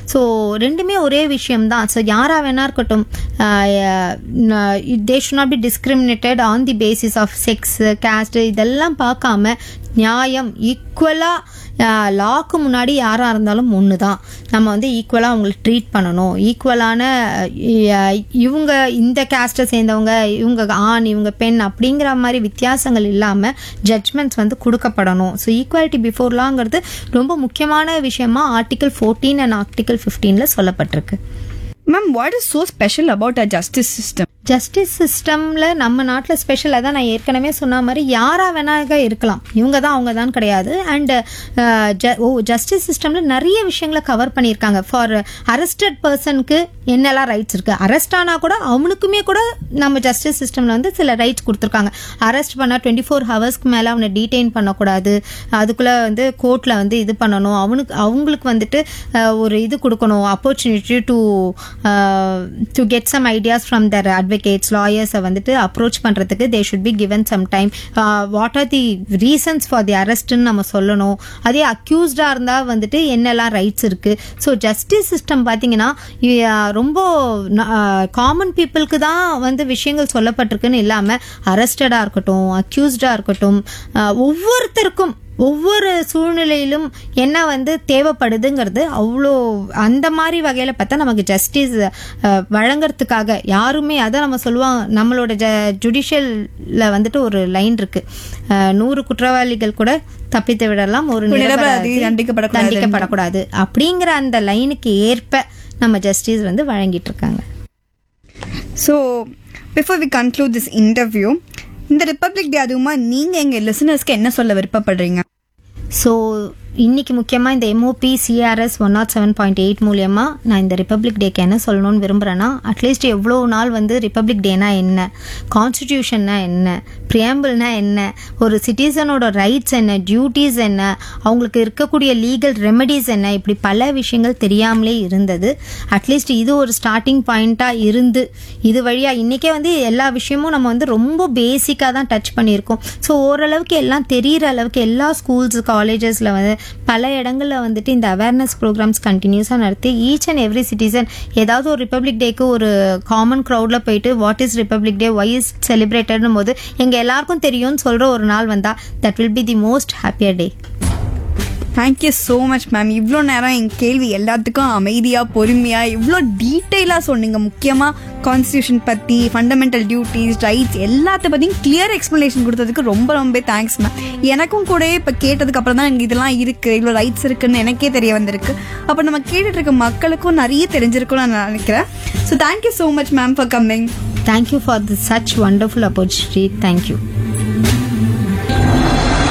So ரெண்டுமே ஒரே விஷயம்தான் ஸோ யாரா வேணா இருக்கட்டும் they should not be discriminated on the basis of sex caste இதெல்லாம் பார்க்காம நியாயம் ஈக்குவலாக லாக்கு முன்னாடி யாராக இருந்தாலும் ஒன்று தான் நம்ம வந்து ஈக்குவலாக அவங்களை ட்ரீட் பண்ணணும் ஈக்குவலான இவங்க இந்த கேஸ்ட்டை சேர்ந்தவங்க இவங்க ஆண் இவங்க பெண் அப்படிங்கிற மாதிரி வித்தியாசங்கள் இல்லாமல் ஜட்ஜ்மெண்ட்ஸ் வந்து கொடுக்கப்படணும் ஸோ ஈக்குவாலிட்டி பிஃபோர் லாங்கிறது ரொம்ப முக்கியமான விஷயமா ஆர்டிகல் ஃபோர்டீன் அண்ட் ஆர்டிகல் ஃபிஃப்டீனில் சொல்லப்பட்டிருக்கு ma'am what is so special about a justice system justice சிஸ்டமில் நம்ம நாட்டில் ஸ்பெஷல் அதான் நான் ஏற்கனவே சொன்ன மாதிரி யாரா வேணாக இருக்கலாம் இவங்க தான் அவங்க தான் கிடையாது அண்ட் ஓ ஜஸ்டிஸ் சிஸ்டமில் நிறைய விஷயங்களை கவர் பண்ணியிருக்காங்க ஃபார் அரெஸ்டட் பர்சனுக்கு என்னெல்லாம் ரைட்ஸ் இருக்குது அரெஸ்ட் ஆனால் கூட அவனுக்குமே கூட நம்ம ஜஸ்டிஸ் சிஸ்டமில் வந்து சில ரைட்ஸ் கொடுத்துருக்காங்க அரெஸ்ட் பண்ணால் டுவெண்ட்டி ஃபோர் ஹவர்ஸ்க்கு மேலே அவனை டீடைன் பண்ணக்கூடாது அதுக்குள்ளே வந்து கோர்ட்டில் வந்து இது பண்ணணும் அவனுக்கு அவங்களுக்கு வந்துட்டு அஹ், ஒரு இது கொடுக்கணும் opportunity to to get some ideas from their advocates லாயர்ஸை வந்துட்டு அப்ரோச் பண்ணுறதுக்கு they should be given some time what are the reasons for the அரெஸ்ட்னு நம்ம சொல்லணும் அதே அக்யூஸ்டாக இருந்தால் வந்துட்டு என்னெல்லாம் ரைட்ஸ் இருக்குது ஸோ ஜஸ்டிஸ் சிஸ்டம் பார்த்தீங்கன்னா இ- ரொம்ப காமன் பீப்புளுக்கு தான் வந்து விஷயங்கள் சொல்லப்பட்டிருக்குன்னு இல்லாமல் அரெஸ்டடாக இருக்கட்டும் அக்யூஸ்டாக இருக்கட்டும் அஹ், ஒவ்வொருத்தருக்கும் ஒவ்வொரு சூழ்நிலையிலும் என்ன வந்து தேவைப்படுதுங்கிறது அவ்வளோ அந்த மாதிரி வகையில் பார்த்தா நமக்கு ஜஸ்டிஸ் வழங்குறதுக்காக யாருமே அதான் நம்ம சொல்லுவோம் நம்மளோட ஜ ஜுடிஷியலில் வந்துட்டு ஒரு லைன் இருக்கு அஹ், நூறு குற்றவாளிகள் கூட தப்பித்து விடலாம் ஒரு ஒரு நிரபராதி நிரபராதி தண்டிக்கப்படக்கூடாது. தண்டிக்கப்படக்கூடாது அப்படிங்கிற அந்த லைனுக்கு ஏற்ப நம்ம ஜஸ்டிஸ் வந்து வழங்கிட்டு இருக்காங்க so before we conclude this interview இந்த ரிப்பப்ளிக் டே அதுவுமா நீங்கள் எங்கள் லிசனர்ஸ்க்கு என்ன சொல்ல விருப்பப்படுறீங்க ஸோ இன்னைக்கு முக்கியமாக இந்த MOP CRS one nought seven point eight மூலியமாக நான் இந்த ரிப்பப்ளிக் டேக்கு என்ன சொல்லணும்னு விரும்புகிறேன்னா அட்லீஸ்ட் எவ்வளோ நாள் வந்து ரிப்பப்ளிக் டேனா என்ன கான்ஸ்டிடியூஷன்னா என்ன ப்ரியாம்பிள்னா என்ன ஒரு சிட்டிசனோட ரைட்ஸ் என்ன டியூட்டிஸ் என்ன அவங்களுக்கு இருக்கக்கூடிய லீகல் ரெமெடிஸ் என்ன இப்படி பல விஷயங்கள் தெரியாமலே இருந்தது அட்லீஸ்ட் இது ஒரு ஸ்டார்டிங் பாயிண்ட்டாக இருந்து இது வழியாக இன்றைக்கே வந்து எல்லா விஷயமும் நம்ம வந்து ரொம்ப பேசிக்காக தான் டச் பண்ணியிருக்கோம் ஸோ ஓரளவுக்கு எல்லாம் தெரிகிற அளவுக்கு எல்லா ஸ்கூல்ஸ் காலேஜஸில் வந்து பல இடங்களில் வந்துட்டு இந்த அவேர்னஸ் ப்ரோக்ராம்ஸ் கண்டினியூஸாக நடத்தி ஈச் அண்ட் எவ்ரி சிட்டிசன் ஏதாவது ஒரு ரிப்பப்ளிக் டேக்கு ஒரு காமன் க்ரௌடில் போயிட்டு what is republic day why is செலிப்ரேட்டட்னும் போது எங்கள் எல்லாருக்கும் தெரியும்னு சொல்கிற ஒரு நாள் வந்தால் that will be the most happier day thank you so much ma'am இவ்வளோ நேரம் என் கேள்வி எல்லாத்துக்கும் அமைதியாக பொறுமையாக இவ்வளோ டீட்டெயிலாக சொன்னீங்க முக்கியமாக கான்ஸ்டியூஷன் பற்றி ஃபண்டமெண்டல் டியூட்டிஸ் ரைட்ஸ் எல்லாத்த பற்றியும் கிளியர் எக்ஸ்ப்ளனேஷன் கொடுத்ததுக்கு ரொம்ப ரொம்ப தேங்க்ஸ் மேம் எனக்கும் கூட இப்போ கேட்டதுக்கு அப்புறம் தான் எனக்கு இதெல்லாம் இருக்குது இவ்வளோ ரைட்ஸ் இருக்குன்னு எனக்கே தெரிய வந்திருக்கு அப்போ நம்ம கேட்டுட்டு இருக்க மக்களுக்கும் நிறைய தெரிஞ்சிருக்கும்னு நான் நினைக்கிறேன் so thank you so much ma'am for coming thank you for the such wonderful opportunity thank you